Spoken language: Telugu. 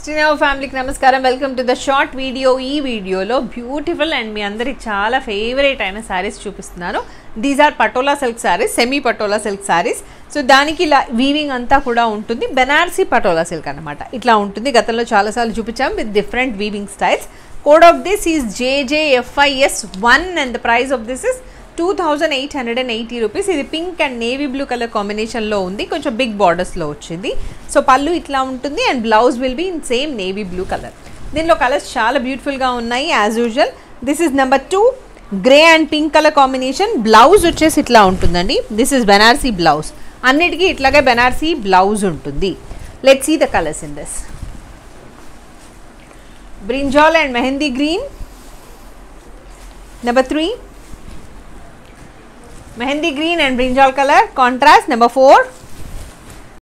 సినిమా ఫ్యామిలీకి నమస్కారం welcome to the short video ఈ వీడియోలో బ్యూటిఫుల్ అండ్ మీ అందరికి చాలా ఫేవరెట్ అయిన శారీస్ చూపిస్తున్నాను these are Patola silk saris semi Patola silk saris so దానికి ఇలా వీవింగ్ అంతా కూడా ఉంటుంది బెనారసీ పటోలా సిల్క్ అనమాట ఇట్లా ఉంటుంది గతంలో చాలాసార్లు చూపించాం with different weaving styles code of this is JJFIS one and the price of this is two thousand eight hundred and eighty rupees ఇది pink and navy blue colour కాంబినేషన్లో ఉంది కొంచెం బిగ్ బార్డర్స్లో వచ్చింది సో పళ్ళు ఇట్లా ఉంటుంది and blouse will be in same navy blue colour దీనిలో కలర్స్ చాలా బ్యూటిఫుల్గా ఉన్నాయి as usual this is number two grey and pink colour combination blouse వచ్చేసి ఇట్లా ఉంటుందండి దిస్ ఇస్ బెనార్సీ బ్లౌజ్ అన్నిటికీ ఇట్లాగే బెనార్సీ బ్లౌజ్ ఉంటుంది let see the colours in this brinjal and mehndi green number three mehndi green and brinjal colour contrast number four